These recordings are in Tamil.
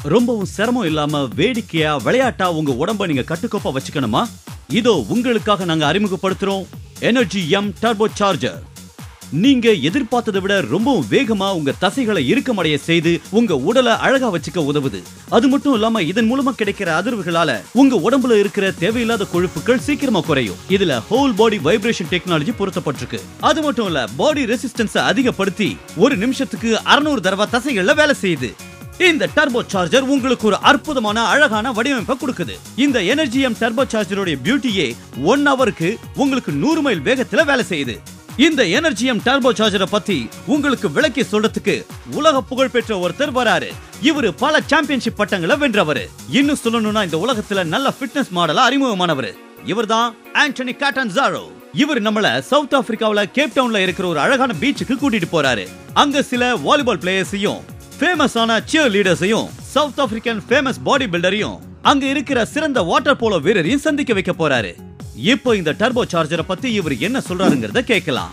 ரொம்பவும் சிரமம் இல்லாம வேடிக்கையா விளையாட்டா உங்க உடம்ப நீங்க கட்டுக்கோப்பா வச்சுக்கணுமா இதோ உங்களுக்காக நாங்க அறிமுகப்படுத்துறோம் எனர்ஜி எம் டர்போ சார்ஜர் நீங்க எதிர்பார்த்ததை விட ரொம்பவும் வேகமா உங்க தசைகளை இறுக்கமடைய செய்து உங்க உடலை அழகா வச்சுக்க உதவுது அது மட்டும் இல்லாம இதன் மூலமா கிடைக்கிற அதிர்வுகளால உங்க உடம்புல இருக்கிற தேவையில்லாத கொழுப்புகள் சீக்கிரமா குறையும் இதுல ஹோல் பாடி வைப்ரேஷன் டெக்னாலஜி பொருத்தப்பட்டிருக்கு அது மட்டும் இல்ல பாடி ரெசிஸ்டன்ஸ் அதிகப்படுத்தி ஒரு நிமிஷத்துக்கு 600 தடவை தசைகள்ல வேலை செய்யுது இந்த டர்போ சார்ஜர் உங்களுக்கு ஒரு அற்புதமான அழகான வடிவமைப்பை கொடுக்குது இந்த எனர்ஜிஎம் டர்போ சார்ஜருடைய பியூட்டியே ஒன் ஹவருக்கு உங்களுக்கு நூறு மைல் வேகத்துல வேலை செய்யுது இந்த எனர்ஜிஎம் டர்போ சார்ஜரை பத்தி உங்களுக்கு விளக்கி சொல்றதுக்கு உலக புகழ் பெற்ற ஒருத்தர் வராரு இவரு பல சாம்பியன்ஷிப் பட்டங்களை வென்றவர் இன்னும் சொல்லணும்னா இந்த உலகத்துல நல்ல ஃபிட்னஸ் மாடலா அறிமுகமானவர் இவர்தான் ஆண்டனி காட்டன் ஜாரோ இவர் நம்மள சவுத் ஆப்பிரிக்காவுல கேப் டவுன்ல இருக்கிற ஒரு அழகான பீச்சுக்கு கூட்டிட்டு போறாரு அங்க சில வாலிபால் பிளேயர்ஸையும் ஃபேமஸான சியர் லீடர்ஸையும் சவுத் ஆப்பிரிக்கன் ஃபேமஸ் பாடி பில்டரையும் அங்க இருக்கிற சிறந்த வாட்டர் போலோ வீரரையும் சந்திக்க வைக்க போறாரு இப்போ இந்த டர்போ சார்ஜரை பத்தி இவர் என்ன சொல்றாருங்கிறத கேட்கலாம்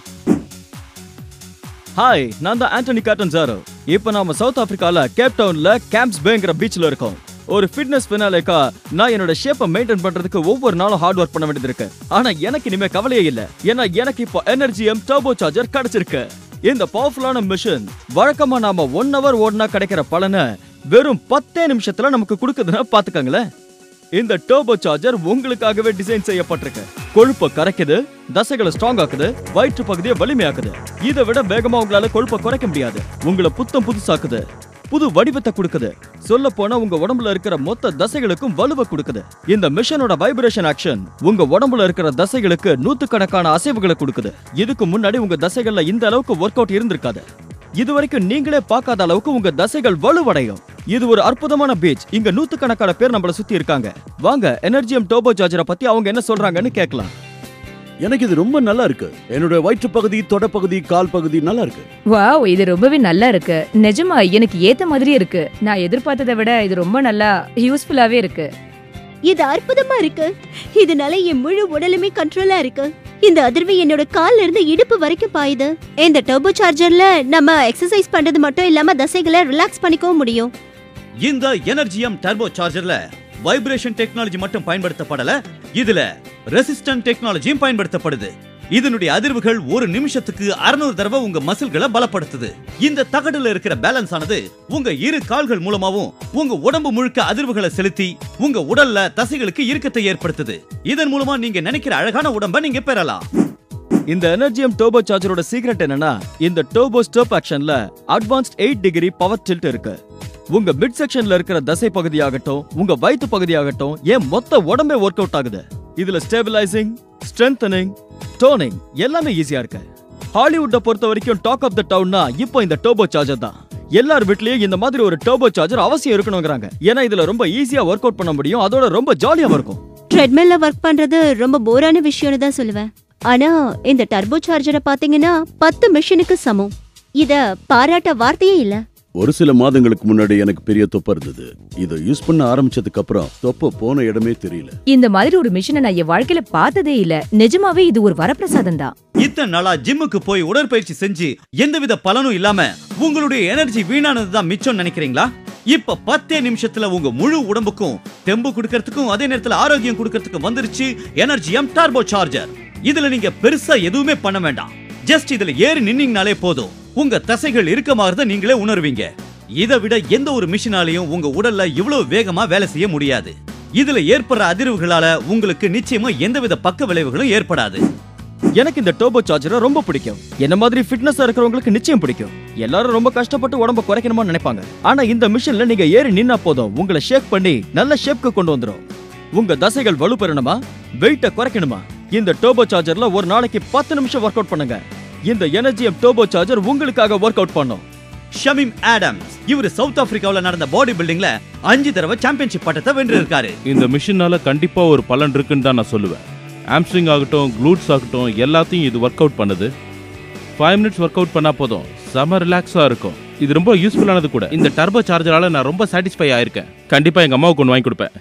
ஹாய் நான் தான் ஆண்டனி காட்டன் சார் இப்போ நாம சவுத் ஆப்பிரிக்கால கேப் டவுன்ல கேம்ப்ஸ் பேங்கிற பீச்ல இருக்கோம் ஒரு ஃபிட்னஸ் ஃபினாலேக்கா நான் என்னோட ஷேப்பை மெயின்டைன் பண்றதுக்கு ஒவ்வொரு நாளும் ஹார்ட் ஒர்க் பண்ண வேண்டியது இருக்கு ஆனா எனக்கு இனிமே கவலையே இல்ல ஏன்னா எனக்கு இப்போ எனர்ஜிஎம் டர்போ சார்ஜர் கிடைச்சிருக்கு இந்த பவர்ஃபுல்லான மிஷின் வழக்கமா நாம ஒன் ஹவர் ஓடினா கிடைக்கிற பலனை வெறும் பத்தே நிமிஷத்துல நமக்கு கொடுக்குதுன்னா பாத்துக்கங்களேன் இந்த டர்போ சார்ஜர் உங்களுக்காகவே டிசைன் செய்யப்பட்டிருக்கு கொழுப்பை கரைக்குது தசைகளை ஸ்ட்ராங் ஆக்குது வயிற்று பகுதியை வலிமையாக்குது இதை விட வேகமா உங்களால கொழுப்பை குறைக்க முடியாது உங்களை புத்தம் புதுசாக்குது புது வடிவத்தை கொடுக்குது சொல்ல போனா உங்க உடம்புல இருக்கிற மொத்த தசைகளுக்கும் வலுவை கொடுக்குது இந்த மிஷனோட வைப்ரேஷன் ஆக்ஷன் உங்க உடம்புல இருக்கிற தசைகளுக்கு நூத்துக்கணக்கான அசைவுகளை கொடுக்குது இதுக்கு முன்னாடி உங்க தசைகள்ல இந்த அளவுக்கு ஒர்க் அவுட் இருந்திருக்காது இதுவரைக்கும் நீங்களே பார்க்காத அளவுக்கு உங்க தசைகள் வலுவடையும் இது ஒரு அற்புதமான பீச் இங்க நூத்துக்கணக்கான பேர் நம்மள சுத்தி இருக்காங்க வாங்க எனர்ஜியம் டோபோ சார்ஜரை பத்தி அவங்க என்ன சொல்றாங்கன்னு கேட்கலாம் எனக்கு இது ரொம்ப நல்லா இருக்கு என்னோட வயிற்று பகுதி தொடப்பகுதி கால் பகுதி நல்லா இருக்கு வாவ் இது ரொம்பவே நல்லா இருக்கு நிஜமா எனக்கு ஏத்த மாதிரி இருக்கு நான் எதிர்பார்த்ததை விட இது ரொம்ப நல்லா யூஸ்ஃபுல்லாவே இருக்கு இது அற்புதமா இருக்கு இதனால என் முழு உடலுமே கண்ட்ரோலா இருக்கு இந்த அதிர்வு என்னோட கால்ல இருந்து இடுப்பு வரைக்கும் பாயுது இந்த டர்போ சார்ஜர்ல நம்ம எக்ஸசைஸ் பண்றது மட்டும் இல்லாம தசைகளை ரிலாக்ஸ் பண்ணிக்கவும் முடியும் இந்த எனர்ஜிஎம் டர்போ சார்ஜர்ல வைப்ரேஷன் டெக்னாலஜி மட்டும் பயன்படுத்தப்படல இதுல ரெசிஸ்டன்ட் டெக்னாலஜியும் பயன்படுத்தப்படுது இதனுடைய அதிர்வுகள் ஒரு நிமிஷத்துக்கு 600 தடவை உங்க மசில்களை பலப்படுத்துது இந்த தகடுல இருக்கிற பேலன்ஸ் ஆனது உங்க இரு கால்கள் மூலமாவும் உங்க உடம்பு முழுக்க அதிர்வுகளை செலுத்தி உங்க உடல்ல தசைகளுக்கு இறுக்கத்தை ஏற்படுத்துது இதன் மூலமா நீங்க நினைக்கிற அழகான உடம்ப நீங்க பெறலாம் இந்த எனர்ஜியம் டோபோ சார்ஜரோட சீக்ரெட் என்னன்னா இந்த டோபோ ஸ்டோப் ஆக்ஷன்ல advanced eight degree power tilt இருக்கு உங்க மிட் செக்ஷன்ல இருக்கிற தசை பகுதியாகட்டும் உங்க வயிற்று பகுதியாகட்டும் ஏன் மொத்த உடம்பே ஒர்க் அவுட் ஆகுது இதுல ஸ்டெபிலைசிங் ஸ்ட்ரென்தனிங் டோனிங் எல்லாமே ஈஸியா இருக்கு ஹாலிவுட்டை பொறுத்த வரைக்கும் டாக் ஆஃப் த டவுன்னா இப்போ இந்த டோபோ சார்ஜர் தான் எல்லார் வீட்லயும் இந்த மாதிரி ஒரு டோபோ சார்ஜர் அவசியம் இருக்கணுங்கிறாங்க ஏன்னா இதுல ரொம்ப ஈஸியா ஒர்க் அவுட் பண்ண முடியும் அதோட ரொம்ப ஜாலியாவும் இருக்கும் ட்ரெட்மில்ல ஒர்க் பண்றது ரொம்ப போரான விஷயம்னு தான் சொல்லுவேன் ஆனா இந்த டர்போ சார்ஜரை பாத்தீங்கன்னா பத்து மிஷினுக்கு சமம் இத பாராட்ட வார்த்தையே இல்ல ஒரு சில மாதங்களுக்கு முன்னாடி எனக்கு பெரிய தொப்பை இருந்தது இதை யூஸ் பண்ண ஆரம்பிச்சதுக்கு அப்புறம் தொப்பை போன இடமே தெரியல இந்த மாதிரி ஒரு மிஷினை நான் என் வாழ்க்கையில பார்த்ததே இல்ல நிஜமாவே இது ஒரு வரப்பிரசாதம் தான் இத்தனை நாளா ஜிம்முக்கு போய் உடற்பயிற்சி செஞ்சு எந்தவித பலனும் இல்லாம உங்களுடைய எனர்ஜி வீணானது தான் மிச்சம் நினைக்கிறீங்களா இப்ப பத்தே நிமிஷத்துல உங்க முழு உடம்புக்கும் தெம்பு கொடுக்கறதுக்கும் அதே நேரத்துல ஆரோக்கியம் கொடுக்கறதுக்கும் வந்துருச்சு எனர்ஜியம் டர்போ சார்ஜர் இதுல நீங்க பெருசா எதுவுமே பண்ண வேண்டாம் ஜஸ்ட் இதுல ஏறி நின்னீங்கனாலே போதும் உங்க தசைகள் இறுக்கமாகறத நீங்களே உணர்வீங்க இதை விட எந்த ஒரு மிஷினாலையும் உங்க உடல்ல இவ்வளவு வேகமா வேலை செய்ய முடியாது இதுல ஏற்படுற அதிர்வுகளால உங்களுக்கு நிச்சயமா எந்தவித பக்க விளைவுகளும் ஏற்படாது எனக்கு இந்த டோபோ சார்ஜரை ரொம்ப பிடிக்கும் என்ன மாதிரி ஃபிட்னஸா இருக்கிறவங்களுக்கு நிச்சயம் பிடிக்கும் எல்லாரும் ரொம்ப கஷ்டப்பட்டு உடம்ப குறைக்கணுமா நினைப்பாங்க ஆனா இந்த மிஷின்ல நீங்க ஏறி நின்னா போதும் உங்களை ஷேக் பண்ணி நல்ல ஷேப்க்கு கொண்டு வந்துரும் உங்க தசைகள் வலுப்பெறணுமா வெயிட்ட குறைக்கணுமா இந்த டோபோ சார்ஜர்ல ஒரு நாளைக்கு பத்து நிமிஷம் ஒர்க் அவுட் பண்ணுங்க இந்த எனர்ஜியம் டோபோ சார்ஜர் உங்களுக்காக ஒர்க் அவுட் பண்ணும் ஷமீம் ஆடம்ஸ் இவர் சவுத் ஆப்பிரிக்காவுல நடந்த பாடி பில்டிங்ல அஞ்சு தடவை சாம்பியன்ஷிப் பட்டத்தை வென்றிருக்காரு இந்த மிஷினால கண்டிப்பா ஒரு பலன் இருக்குன்னு தான் நான் சொல்லுவேன் ஆம்ஸ்ட்ரிங் ஆகட்டும் க்ளூட்ஸ் ஆகட்டும் எல்லாத்தையும் இது ஒர்க் அவுட் பண்ணுது ஃபைவ் மினிட்ஸ் ஒர்க் அவுட் பண்ணா போதும் செம ரிலாக்ஸா இருக்கும் இது ரொம்ப யூஸ்ஃபுல்லானது கூட இந்த டர்போ சார்ஜரால நான் ரொம்ப சாட்டிஸ்ஃபை ஆயிருக்கேன் கண்டிப்பா எங்க அம்மாவுக்கு ஒன்று வாங்கி கொடுப்பேன்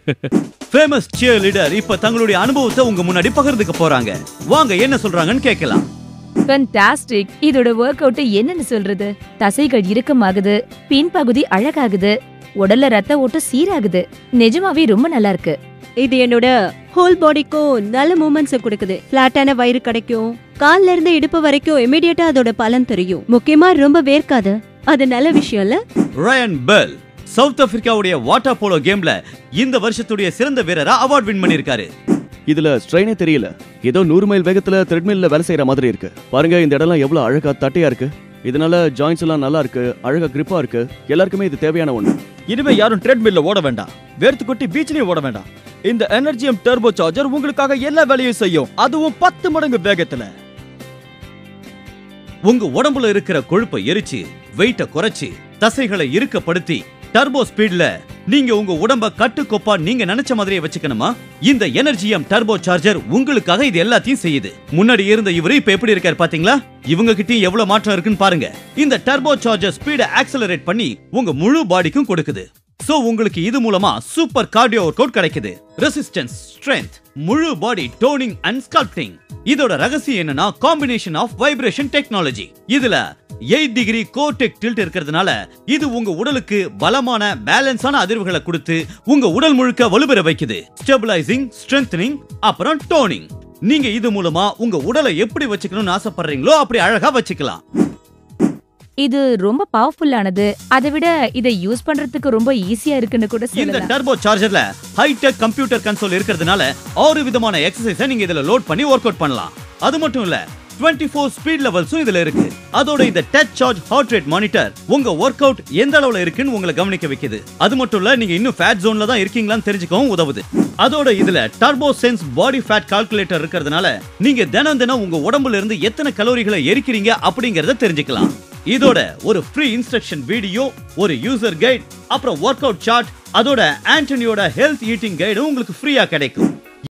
ஃபேமஸ் சியர் லீடர் இப்ப தங்களுடைய அனுபவத்தை உங்க முன்னாடி பகிர்ந்துக்க போறாங்க வாங்க என்ன சொல்றாங்கன்னு கேட்கலாம் ஃபென்டாஸ்டிக் இதோட ஒர்க் அவுட் என்னன்னு சொல்றது தசைகள் இறுக்கமாகுது பின்பகுதி அழகாகுது உடல்ல ரத்த ஓட்டம் சீராகுது நிஜமாவே ரொம்ப நல்லா இருக்கு இது என்னோட ஹோல் பாடிக்கும் நல்ல மூமெண்ட்ஸ் கொடுக்குது பிளாட்டான வயிறு கிடைக்கும் கால்ல இருந்து இடுப்பு வரைக்கும் இமிடியேட்டா அதோட பலன் தெரியும் முக்கியமா ரொம்ப வேர்க்காது அது நல்ல விஷயம்ல ரயன் பெல் சவுத் ஆப்பிரிக்காவுடைய வாட்டர் போலோ கேம்ல இந்த வருஷத்துடைய சிறந்த வீரரா அவார்ட் வின் பண்ணிருக்காரு இதுல ஸ்ட்ரெயினே தெரியல ஏதோ நூறு மைல் வேகத்துல த்ரெட்மில்ல வேலை செய்யற மாதிரி இருக்கு பாருங்க இந்த இடம்லாம் எவ்வளவு அழகா தட்டையா இருக்கு இதனால ஜாயின்ஸ் எல்லாம் நல்லா இருக்கு அழகா கிரிப்பா இருக்கு எல்லாருக்குமே இது தேவையான ஒண்ணு இனிமே யாரும் ட்ரெட்மில்ல ஓட வேண்டாம் வேர்த்து கொட்டி பீச்லயும் ஓட வேண்டாம் இந்த எனர்ஜியம் டர்போ சார்ஜர் உங்களுக்காக எல்லா வேலையும் செய்யும் அதுவும் பத்து மடங்கு வேகத்துல உங்க உடம்புல இருக்கிற கொழுப்பை எரிச்சு வெயிட்ட குறைச்சு தசைகளை இறுக்கப்படுத்தி டர்போ ஸ்பீட்ல நீங்க உங்க உடம்ப கட்டுக்கோப்பா நீங்க நினைச்ச மாதிரியே வச்சுக்கணுமா இந்த எனர்ஜியம் டர்போ சார்ஜர் உங்களுக்காக இது எல்லாத்தையும் செய்யுது முன்னாடி இருந்த இவரு இப்ப எப்படி இருக்காரு பாத்தீங்களா இவங்க கிட்டயும் எவ்வளவு மாற்றம் இருக்குன்னு பாருங்க இந்த டர்போ சார்ஜர் ஸ்பீட ஆக்சலரேட் பண்ணி உங்க முழு பாடிக்கும் கொடுக்குது சோ உங்களுக்கு இது மூலமா சூப்பர் கார்டியோ ஒர்க் அவுட் கிடைக்குது ரெசிஸ்டன்ஸ் ஸ்ட்ரென்த் முழு பாடி டோனிங் அண்ட் ஸ்கல்ப்டிங் இதோட ரகசியம் என்னன்னா காம்பினேஷன் ஆஃப் வைப்ரேஷன் டெக்னாலஜி இதுல எயிட் டிகிரி கோடெக் டில்ட் இருக்கிறதுனால இது உங்க உடலுக்கு பலமான பேலன்ஸான அதிர்வுகளை கொடுத்து உங்க உடல் முழுக்க வலுப்பெற வைக்குது ஸ்டெபிளைசிங் ஸ்ட்ரென்தனிங் அப்புறம் டோனிங் நீங்க இது மூலமா உங்க உடலை எப்படி வச்சுக்கணும்னு ஆசைப்படுறீங்களோ அப்படி அழகா வச்சுக்கலாம் இது ரொம்ப பவர்ஃபுல்லானது அதை விட இதை யூஸ் பண்றதுக்கு ரொம்ப ஈஸியா இருக்குன்னு கூட இந்த சொல்லலாம் டர்போ சார்ஜர்ல ஹைடெக் கம்ப்யூட்டர் கன்சோல் இருக்கிறதுனால ஆறு விதமான எக்ஸசைஸை நீங்க இதுல லோட் பண்ணி ஒர்க் அவுட் பண்ணலாம் அது மட்டும் இல்ல 24 ஃபோர் ஸ்பீட் லெவல்ஸும் இதுல இருக்கு அதோட இந்த touch charge heart rate monitor உங்க ஒர்க் அவுட் எந்த அளவுல இருக்குன்னு உங்களை கவனிக்க வைக்குது அது மட்டும் இல்ல நீங்க இன்னும் ஃபேட் ஜோன்ல தான் இருக்கீங்களான்னு தெரிஞ்சுக்கவும் உதவுது அதோட இதுல turbo sense body fat calculator இருக்கிறதுனால நீங்க தினம் தினம் உங்க உடம்புல இருந்து எத்தனை கலோரிகளை எரிக்கிறீங்க அப்படிங்கறத தெரிஞ்சுக்கலாம் இதோட ஒரு ஃப்ரீ இன்ஸ்ட்ரக்ஷன் வீடியோ ஒரு யூசர் கைட் அப்புறம் ஒர்க் அவுட் சார்ட் அதோட ஆண்டனியோட ஹெல்த் ஈட்டிங் கைடும் உங்களுக்கு ஃப்ரீயா கிடைக்கும்